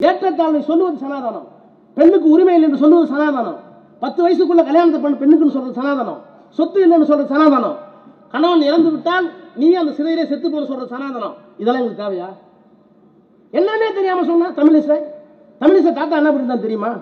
ஏற்றத்தாழ்வை சொல்லுவது சனாதனம் பெண்ணுக்கு உரிமை இல்லை என்று சொல்லுவது சனாதனம் பத்து வயசுக்குள்ள கல்யாணத்தை பண்ண பெண்ணுக்குன்னு சொல்றது சனாதனம் சொத்து இல்லைன்னு சொல்றது சனாதனம் கணவன் இறந்து விட்டால் நீ அந்த சிறையிலே செத்து போன சொல்றது சனாதனம் இதெல்லாம் எங்களுக்கு தேவையா என்னன்னே தெரியாம சொன்னா தமிழிசை தமிழிசை தாத்தா என்ன பண்ணிருந்தான் தெரியுமா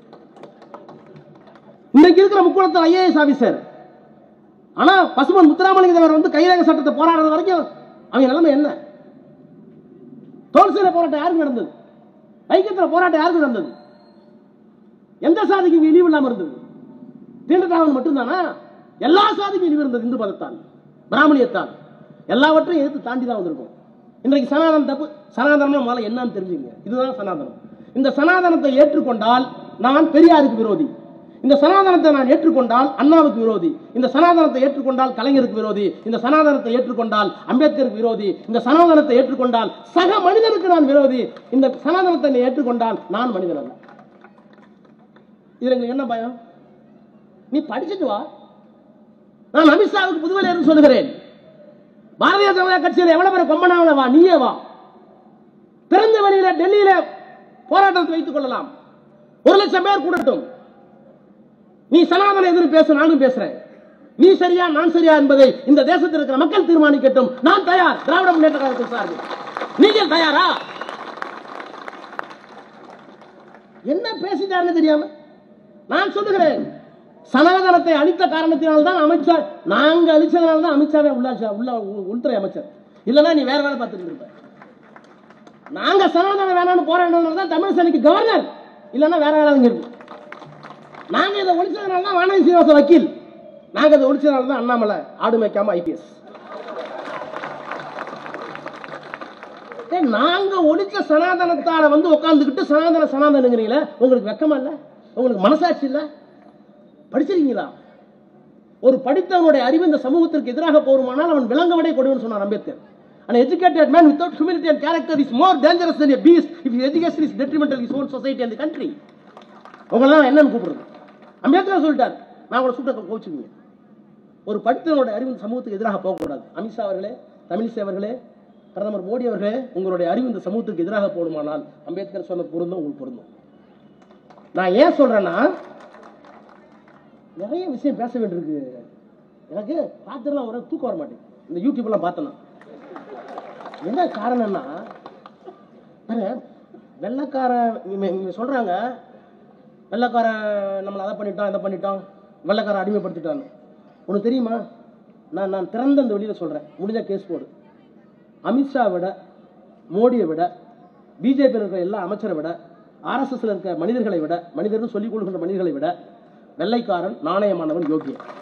இன்னைக்கு இருக்கிற முக்குளத்தில் ஐஏஎஸ் ஆபீசர் ஆனா பசுமன் முத்துராமலிங்க தேவர் வந்து கைரேக சட்டத்தை போராடுறது வரைக்கும் அவங்க நிலைமை என்ன தோல்சீல போராட்டம் யாருக்கு நடந்தது ஐக்கியத்தில் போராட்டம் யாருக்கு நடந்தது எந்த சாதிக்கு இங்க இழிவு இல்லாம இருந்தது தீண்டத்தாவன் மட்டும்தானா எல்லா சாதிக்கும் இழிவு இருந்தது இந்து மதத்தால் பிராமணியத்தால் எல்லாவற்றையும் எதிர்த்து தாண்டி தான் வந்திருக்கும் இன்றைக்கு சனாதனம் தப்பு சனாதனம் முதல்ல என்னன்னு தெரிஞ்சுங்க இதுதான் சனாதனம் இந்த சனாதனத்தை ஏற்றுக்கொண்டால் நான் பெரியாருக்கு விரோதி இந்த சனாதனத்தை நான் ஏற்றுக்கொண்டால் அண்ணாவுக்கு விரோதி இந்த சனாதனத்தை ஏற்றுக்கொண்டால் கலைஞருக்கு விரோதி இந்த சனாதனத்தை ஏற்றுக்கொண்டால் அம்பேத்கருக்கு விரோதி இந்த சனாதனத்தை ஏற்றுக்கொண்டால் சக மனிதனுக்கு நான் விரோதி இந்த சனாதனத்தை நீ ஏற்றுக்கொண்டால் நான் மனிதன் அல்ல இதுல எங்களுக்கு என்ன பயம் நீ படிச்சுட்டு வா நான் அமித்ஷாவுக்கு புதுவெளியர் சொல்லுகிறேன் பாரதிய ஜனதா கட்சியில் எவ்வளவு பேர் கொம்பனாவில வா நீயே வா திறந்த வெளியில டெல்லியில போராட்டத்தை வைத்துக் கொள்ளலாம் ஒரு லட்சம் பேர் கூடட்டும் நீ சனாதன எதிர்ப்பு பேச நானும் பேசுறேன் நீ சரியா நான் சரியா என்பதை இந்த தேசத்தில் இருக்கிற மக்கள் தீர்மானிக்கட்டும் நான் தயார் திராவிட முன்னேற்ற கழகத்தின் சார்பில் நீங்கள் தயாரா என்ன பேசிட்டாருன்னு தெரியாம நான் சொல்லுகிறேன் சனாதனத்தை அழித்த காரணத்தினால் தான் அமைச்சர் நாங்க அழிச்சதுனால தான் அமித்ஷாவே உள்ளாட்சி உள்ள உள்துறை அமைச்சர் இல்லைன்னா நீ வேற வேலை பார்த்துட்டு இருப்ப நாங்க சனாதனம் வேணாம்னு போராடினதுனால தான் தமிழிசைக்கு கவர்னர் இல்லைன்னா வேற வேலை இங்க இருக்கு நாங்க இதை ஒழிச்சதுனால தான் வானதி சீனிவாச வக்கீல் நாங்க இதை ஒழிச்சதுனால தான் அண்ணாமலை ஆடு மேய்க்காம ஐபிஎஸ் நாங்க ஒழிச்ச சனாதனத்தால வந்து உட்கார்ந்துகிட்டு சனாதன சனாதனங்கிறீங்களே உங்களுக்கு வெக்கமா இல்ல உங்களுக்கு மனசாட்சி இல்ல படிச்சிருக்கீங்களா ஒரு படித்தவனுடைய அறிவு இந்த சமூகத்திற்கு எதிராக போருமானால் அவன் விலங்கவடை கொடுவன் சொன்னார் Ambedkar An educated man without humility and character is more dangerous than a beast if his education is detrimental to his own society and the country. உங்களெல்லாம் என்னன்னு கூப்பிடுறது அம்பேத்கர் சொல்லிட்டார் நான் உங்களை சுட்ட கோச்சுக்குங்க ஒரு படித்தவனுடைய அறிவு இந்த சமூகத்துக்கு எதிராக போகக்கூடாது அமித்ஷா அவர்களே தமிழிசை அவர்களே பிரதமர் மோடி அவர்களே உங்களுடைய அறிவு இந்த சமூகத்துக்கு எதிராக போடுமானால் அம்பேத்கர் சொன்ன பொருந்தும் உங்களுக்கு பொருந்தும் நான் ஏன் சொல்றேன்னா நிறைய விஷயம் பேச வேண்டியிருக்கு எனக்கு பார்த்துலாம் ஒரு தூக்கம் வர மாட்டேங்குது இந்த யூடியூப்லாம் பார்த்தேன்னா என்ன காரணம்னா பாரு, வெள்ளைக்காரன் இவங்க- இவங்க சொல்றாங்க வெள்ளைக்காரன் நம்மளை அதை பண்ணிட்டோம் இதை பண்ணிட்டோம் வெள்ளைக்காரன் அடிமைப்படுத்திட்டான்னு உனக்கு தெரியுமா நான் நான் திறந்த இந்த வெளியில சொல்றேன் முடிஞ்ச கேஸ் போடு அமித்ஷா விட மோடியை விட பிஜேபியில் இருக்கிற எல்லா அமைச்சரை விட ஆர்எஸ்எஸ்ல இருக்க மனிதர்களை விட மனிதர்னு சொல்லிக் கொள்கின்ற மனிதர்களை விட வெள்ளைக்காரன் நாணயமானவன் யோகியன்